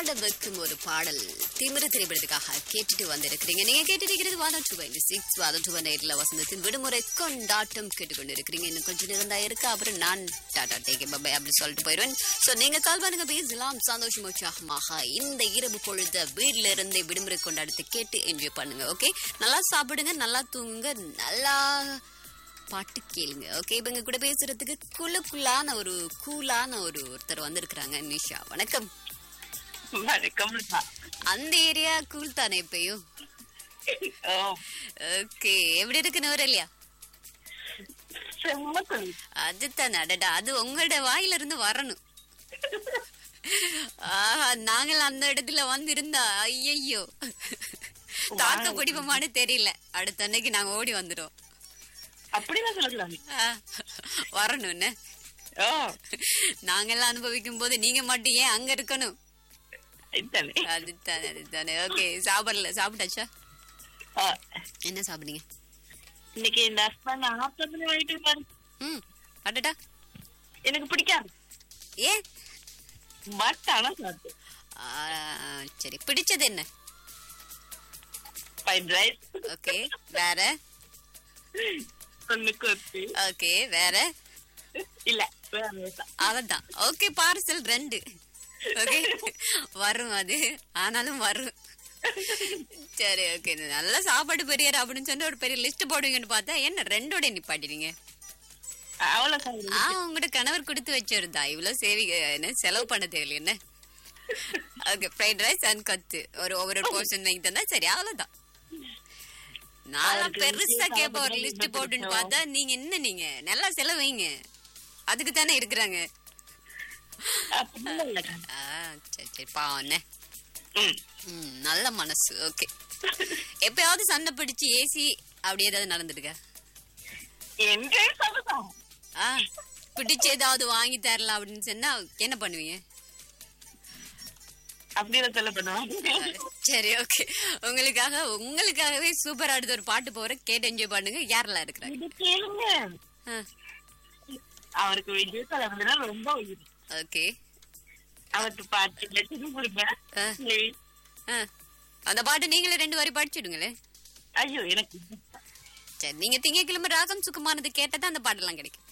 ஆட வைக்கும் ஒரு பாடல் திமிரு திரைப்படத்துக்காக கேட்டுட்டு வந்திருக்கிறீங்க நீங்க கேட்டுட்டு இருக்கிறது வாதம் டூ டுவெண்ட்டி சிக்ஸ் வாதம் டூ எயிட்ல வசந்தத்தின் விடுமுறை கொண்டாட்டம் கேட்டுக்கொண்டு இருக்கிறீங்க இன்னும் கொஞ்சம் நேரம் தான் இருக்கு அப்புறம் நான் டாடா டேக் பபாய் அப்படி சொல்லிட்டு போயிடுவேன் சோ நீங்க கால் பண்ணுங்க பேசலாம் சந்தோஷம் உற்சாகமாக இந்த இரவு பொழுத வீட்ல இருந்தே விடுமுறை கொண்டாடத்தை கேட்டு என்ஜாய் பண்ணுங்க ஓகே நல்லா சாப்பிடுங்க நல்லா தூங்குங்க நல்லா பாட்டு கேளுங்க ஓகே இப்ப எங்க கூட பேசுறதுக்கு குழுக்குள்ளான ஒரு கூலான ஒரு ஒருத்தர் வந்திருக்கிறாங்க நிஷா வணக்கம் வணக்கம் அந்த ஏரியா கூல் தானே இப்பயும் ஓ ஓகே எப்படி இருக்கு நோரலியா செம்ம குளி அதுதான் அடடா அது உங்களோட வாயில இருந்து வரணும் ஆஹா நாங்கள் அந்த இடத்துல வந்து இருந்தா ஐயையோ தாக்க பிடிப்போமான்னு தெரியல அடுத்த அன்னைக்கு நாங்க ஓடி வந்துடும் அப்படிதான் சொல்லலாம் வரணும்னு ஓ நாங்கெல்லாம் அனுபவிக்கும் போது நீங்க மட்டும் ஏன் அங்க இருக்கணும் இதுதானே அதுதானே அதுதானே ஓகே சாப்பிடல சாப்பிட்டாச்சா ஆ, என்ன சாப்பிடுங்க இன்னைக்கு இந்த ஹஸ்பண்ட் ஆத்தத்துல வாங்கிட்டு வந்தாரு. ம் அடடா எனக்கு பிடிக்காது ஏன் பட் ஆனா சாப்பிட்டு ஆ, சரி பிடிச்சது என்ன ஃப்ரைட் ரைஸ் ஓகே வேற ஒண்ணு கொத்து ஓகே வேற இல்ல வேற வேண்டாம். அவதான் ஓகே பார்சல் ரெண்டு ஓகே வரும் அது ஆனாலும் வரும் சரி ஓகே நல்ல சாப்பாடு பெரியர் அப்படின்னு சொல்லி ஒரு பெரிய லிஸ்ட் போடுவீங்கன்னு பார்த்தா என்ன ரெண்டோட நிப்பாட்டினீங்க அவ்வளவு சாப்பிடுங்க ஆ உங்களோட கணவர் கொடுத்து வச்சிருந்தா இவ்வளவு சேவி என்ன செலவு பண்ண தேவையில்லை என்ன ஓகே ஃப்ரைட் ரைஸ் அண்ட் கத்து ஒரு ஒவ்வொரு போர்ஷன் வாங்கி தந்தா சரி அவ்வளவுதான் நான் அவருக்கு பெருசா வந்து கேப்ப ஒரு சாப்பிட லிஸ்ட் ரொம்ப போட்டுன்னு பிடிக்கும். பார்த்தா நீங்க என்ன நீங்க நல்லா செலவு வைங்க அதுக்கு தானே இருக்கிறாங்க அப்படிலாம் இல்ல ஆ, சரி சரி பாவண்ணே ம். ம் நல்ல மனசு ஓகே எப்பயாவது சண்டை பிடிச்சு ஏசி அப்படி ஏதாவது நடந்துடுங்க என்றே சொல்லலாம் ஆ பிடிச்சு ஏதாவது வாங்கி தரலாம் அப்படின்னு சொன்னா என்ன பண்ணுவீங்க அப்படிதான் சொல்ல பண்ணுவாங்க சரி ஓகே உங்களுக்காக உங்களுக்காகவே சூப்பர் அடுத்த ஒரு பாட்டு போற கேட்டு என்ஜாய் பண்ணுங்க யாரெல்லாம் இருக்கிறாங்க இது கேளுங்க ஆ, அவருக்கு விஜய் தலைவர்னா ரொம்ப உயிர் ஓகே அவருக்கு பாட்டு லட்சம் கொடுப்பேன் ஆ. சரி. ஆ, அந்த பாட்டு நீங்களே ரெண்டு வாரி படிச்சுடுங்களே ஐயோ எனக்கு சரி நீங்க திங்கக்கிழமை ராகம் சுக்குமானது கேட்டா அந்த பாட்டெல்லாம் கிடைக்கும்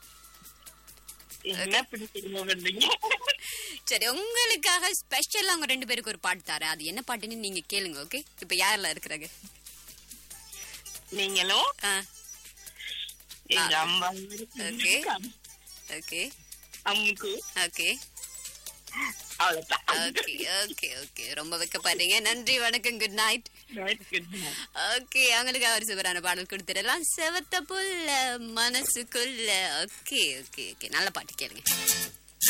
என்ன பிடிச்சிருங்க பண்றீங்க சரி உங்களுக்காக ஸ்பெஷலா அவங்க ரெண்டு பேருக்கு ஒரு பாட்டு தரேன் அது என்ன பாட்டுன்னு நீங்க கேளுங்க ஓகே இப்ப யாரெல்லாம் இருக்கிறாங்க நீங்களும் ஆ எங்க அம்மா Okay. ஓகே அம்முக்கு ஓகே அவ்வளவுதான் ஓகே ஓகே ஓகே ரொம்ப வைக்கப்படுறீங்க நன்றி வணக்கம் குட் நைட் ஓகே அவங்களுக்கு அவர் சூப்பரான பாடல் கொடுத்துடலாம் செவத்த புல்ல மனசுக்குள்ள ஓகே ஓகே ஓகே நல்ல பாட்டு கேளுங்க